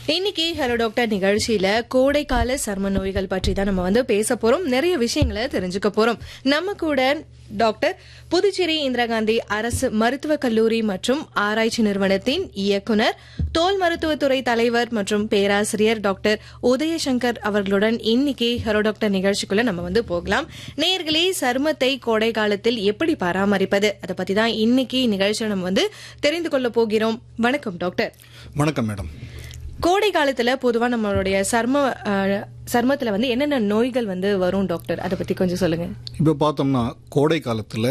இன்னைக்கு hello doctor நிகழ்ச்சியில கோடைக்கால சர்ம நோய்கள் பற்றி தான் நம்ம வந்து பேச போறோம் நிறைய விஷயங்களை தெரிஞ்சுக்க போறோம் நம்ம கூட டாக்டர் புதுச்சேரி இந்திரா காந்தி அரசு மருத்துவக் கல்லூரி மற்றும் ஆராய்ச்சி நிறுவனத்தின் இயக்குனர் தோல் மருத்துவத்துறை தலைவர் மற்றும் பேராசிரியர் டாக்டர் உதயசங்கர் அவர்களுடன் இன்னைக்கு ஹலோ டாக்டர் நிகழ்ச்சிக்குள்ள நம்ம வந்து போகலாம் நேர்களே சருமத்தை கோடை காலத்தில் எப்படி பராமரிப்பது அதை பத்தி தான் இன்னைக்கு நிகழ்ச்சியில நம்ம வந்து தெரிந்து கொள்ள போகிறோம் வணக்கம் டாக்டர் வணக்கம் மேடம் கோடை காலத்துல பொதுவா நம்மளுடைய சர்ம அஹ், சர்மத்துல வந்து என்னென்ன நோய்கள் வந்து வரும் டாக்டர் அதை பத்தி கொஞ்சம் சொல்லுங்க இப்போ பார்த்தோம்னா கோடை காலத்தில்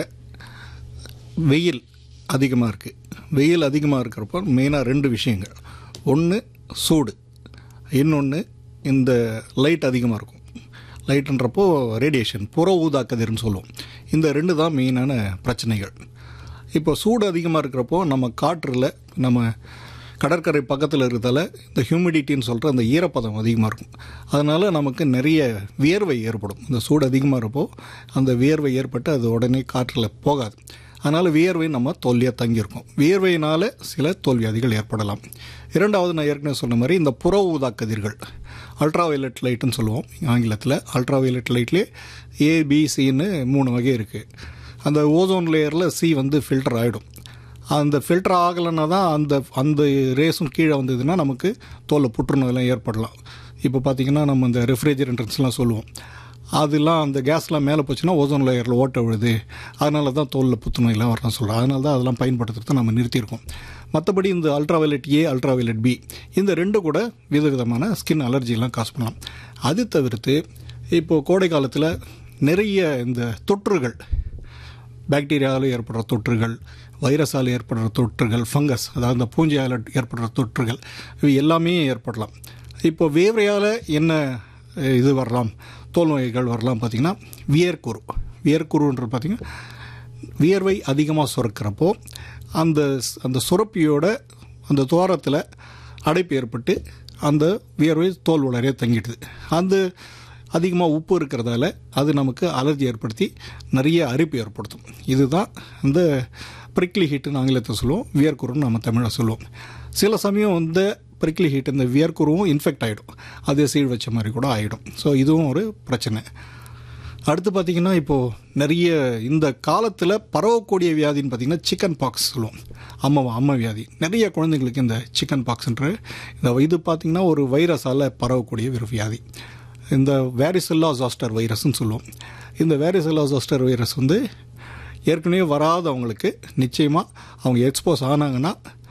வெயில் அதிகமாக இருக்குது வெயில் அதிகமாக இருக்கிறப்போ மெயினாக ரெண்டு விஷயங்கள் ஒன்று சூடு இன்னொன்று இந்த லைட் அதிகமாக இருக்கும் லைட்டுன்றப்போ ரேடியேஷன் புற ஊதா கதிர்னு சொல்லுவோம் இந்த ரெண்டு தான் மெயினான பிரச்சனைகள் இப்போ சூடு அதிகமாக இருக்கிறப்போ நம்ம காற்றில் நம்ம கடற்கரை பக்கத்தில் இருக்கிறதால இந்த ஹியூமிடிட்டின்னு சொல்கிற அந்த ஈரப்பதம் அதிகமாக இருக்கும் அதனால் நமக்கு நிறைய வியர்வை ஏற்படும் இந்த சூடு அதிகமாக இருப்போ அந்த வியர்வை ஏற்பட்டு அது உடனே காற்றில் போகாது அதனால் வியர்வை நம்ம தோல்வியாக தங்கியிருக்கும் வியர்வையினால் சில தோல்வியாதிகள் ஏற்படலாம் இரண்டாவது நான் ஏற்கனவே சொன்ன மாதிரி இந்த புற ஊதா கதிர்கள் அல்ட்ரா வயலட் லைட்டுன்னு சொல்லுவோம் ஆங்கிலத்தில் அல்ட்ரா வயலட் லைட்லேயே ஏபிசின்னு மூணு வகை இருக்குது அந்த ஓசோன் லேயரில் சி வந்து ஃபில்டர் ஆகிடும் அந்த ஃபில்டர் ஆகலைன்னா தான் அந்த அந்த ரேஸும் கீழே வந்ததுன்னா நமக்கு தோலில் புற்றுநோயெல்லாம் ஏற்படலாம் இப்போ பார்த்தீங்கன்னா நம்ம இந்த ரெஃப்ரிஜரேட்டர்ஸ்லாம் சொல்லுவோம் அதெல்லாம் அந்த கேஸ்லாம் மேலே போச்சுன்னா ஓசோன் லேயரில் ஓட்ட விழுது அதனால தான் தோலில் புற்றுநோயெல்லாம் வரலாம் சொல்கிறோம் அதனால தான் அதெல்லாம் பயன்படுத்துறதை நம்ம நிறுத்தியிருக்கோம் மற்றபடி இந்த அல்ட்ராவயலட் ஏ அல்ட்ராவயலட் பி இந்த ரெண்டு கூட விதவிதமான ஸ்கின் அலர்ஜிலாம் காசு பண்ணலாம் அது தவிர்த்து இப்போது கோடை காலத்தில் நிறைய இந்த தொற்றுகள் பாக்டீரியாவில் ஏற்படுற தொற்றுகள் வைரஸால் ஏற்படுற தொற்றுகள் ஃபங்கஸ் அதாவது இந்த பூஞ்சையால் ஏற்படுற தொற்றுகள் இவை எல்லாமே ஏற்படலாம் இப்போ வேர்வையால் என்ன அஹ், இது வரலாம் தோல் நோய்கள் வரலாம் பார்த்திங்கன்னா வியர்க்குரு வியர்க்குருன்றது பார்த்திங்கன்னா வியர்வை அதிகமாக சுரக்கிறப்போ அந்த அந்த சுரப்பியோட அந்த துவாரத்தில் அடைப்பு ஏற்பட்டு அந்த வியர்வை தோல் உலரே தங்கிடுது அந்த அதிகமாக உப்பு இருக்கிறதால அது நமக்கு அலர்ஜி ஏற்படுத்தி நிறைய அரிப்பு ஏற்படுத்தும் இதுதான் இந்த பிரிக்லி ஹீட்டுன்னு ஆங்கிலத்தை சொல்லுவோம் வியர்க்குருன்னு நம்ம தமிழில் சொல்லுவோம் சில சமயம் வந்து பிரிக்லி ஹீட் இந்த வியர்க்குருவும் இன்ஃபெக்ட் ஆகிடும் அது சீழ் வச்ச மாதிரி கூட ஆகிடும் ஸோ இதுவும் ஒரு பிரச்சனை அடுத்து பார்த்தீங்கன்னா இப்போது நிறைய இந்த காலத்தில் பரவக்கூடிய வியாதின்னு பார்த்தீங்கன்னா சிக்கன் பாக்ஸ் சொல்லுவோம் அம்மா அம்மா வியாதி நிறைய குழந்தைங்களுக்கு இந்த சிக்கன் பாக்ஸ்ன்ற இந்த இது பார்த்திங்கன்னா ஒரு வைரஸால் பரவக்கூடிய ஒரு வியாதி இந்த வேரிசெல்லா ஜாஸ்டர் வைரஸ்ன்னு சொல்லுவோம் இந்த வேரிசெல்லா ஜாஸ்டர் வைரஸ் வந்து ஏற்கனவே வராதவங்களுக்கு நிச்சயமாக அவங்க எக்ஸ்போஸ் ஆனாங்கன்னா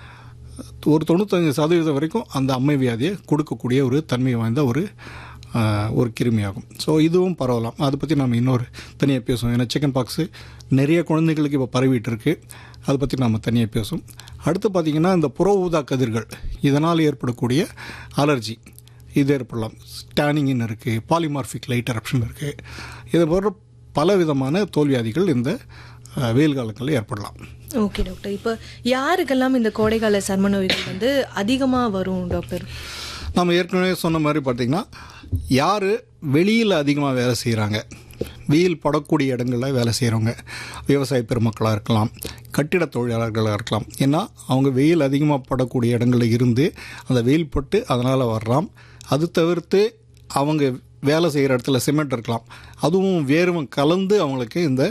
ஒரு தொண்ணூத்தஞ்சு சதவீதம் வரைக்கும் அந்த அம்மை வியாதியை கொடுக்கக்கூடிய ஒரு தன்மை வாய்ந்த ஒரு ஆஹ், ஒரு கிருமியாகும் ஸோ இதுவும் பரவலாம் அதை பற்றி நம்ம இன்னொரு தனியாக பேசுவோம் ஏன்னா சிக்கன் பாக்ஸு நிறைய குழந்தைகளுக்கு இப்போ பரவிட்டு இருக்கு அதை பற்றி நம்ம தனியாக பேசுவோம் அடுத்து பார்த்திங்கன்னா இந்த புற ஊதா கதிர்கள் இதனால் ஏற்படக்கூடிய அலர்ஜி இது ஏற்படலாம் ஸ்டானிங்னு இருக்குது பாலிமார்பிக் லைட் eruption இருக்குது இது போன்ற பல விதமான தோல்வியாதிகள் இந்த ஆஹ், வெயில் காலங்களில் ஏற்படலாம் ஓகே டாக்டர் இப்போ யாருக்கெல்லாம் இந்த கோடைக்கால சர்ம நோய்கள் வந்து அதிகமா வரும் டாக்டர் நம்ம ஏற்கனவே சொன்ன மாதிரி பார்த்தீங்கன்னா யார் வெளியில் அதிகமாக வேலை செய்கிறாங்க வெயில் படக்கூடிய இடங்களில் வேலை செய்கிறவங்க விவசாய பெருமக்களாக இருக்கலாம் கட்டிட தொழிலாளர்களாக இருக்கலாம் ஏன்னா அவங்க வெயில் அதிகமாக படக்கூடிய இடங்களில் இருந்து அந்த வெயில் பட்டு அதனால் வரலாம் அது தவிர்த்து அவங்க வேலை செய்கிற இடத்துல சிமெண்ட் இருக்கலாம் அதுவும் வேர்வும் கலந்து அவங்களுக்கு இந்த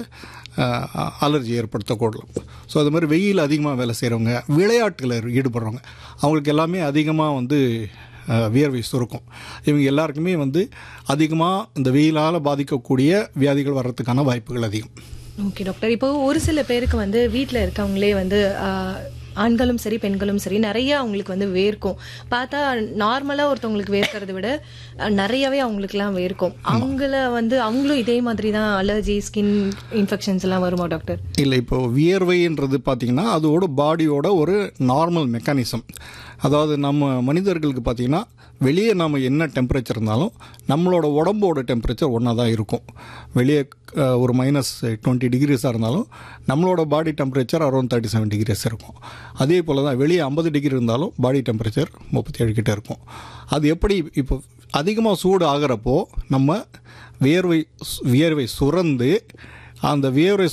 அலர்ஜி ஏற்படுத்தக்கூடலாம் ஸோ அது மாதிரி வெயில் அதிகமாக வேலை செய்கிறவங்க விளையாட்டில் ஈடுபடுறவங்க அவங்களுக்கு எல்லாமே அதிகமாக வந்து அஹ், வியர்வை சுருக்கும் இவங்க எல்லாருக்குமே வந்து அதிகமாக இந்த வெயிலால் பாதிக்கக்கூடிய வியாதிகள் வர்றதுக்கான வாய்ப்புகள் அதிகம் ஓகே டாக்டர் இப்போ ஒரு சில பேருக்கு வந்து வீட்ல இருக்கவங்களே வந்து ஆஹ், ஆண்களும் சரி பெண்களும் சரி நிறைய அவங்களுக்கு வந்து வேர்க்கும் பார்த்தா நார்மலா ஒருத்தவங்களுக்கு வேர்க்கிறத விட அஹ், நிறையவே அவங்களுக்குலாம் வேர்க்கும் அவங்கள வந்து அவங்களும் இதே மாதிரி தான் அலர்ஜி ஸ்கின் இன்ஃபெக்ஷன்ஸ் எல்லாம் வருமா டாக்டர் இல்லை இப்போ வியர்வைன்றது பார்த்தீங்கன்னா அதோட பாடியோட ஒரு நார்மல் மெக்கானிசம் அதாவது நம்ம மனிதர்களுக்கு பார்த்தீங்கன்னா வெளியே நம்ம என்ன டெம்பரேச்சர் இருந்தாலும் நம்மளோட உடம்போட டெம்பரேச்சர் ஒன்றா தான் இருக்கும் வெளியே அஹ், ஒரு மைனஸ் டுவெண்ட்டி டிகிரிஸாக இருந்தாலும் நம்மளோட body temperature around thirty seven degrees இருக்கும் அதே போல் தான் வெளியே ஐம்பது டிகிரி இருந்தாலும் பாடி டெம்பரேச்சர் முப்பத்தி ஏழு கிட்ட இருக்கும் அது எப்படி இப்போ அதிகமாக சூடு ஆகிறப்போ நம்ம வியர்வை வியர்வை சுரந்து அந்த வியர்வை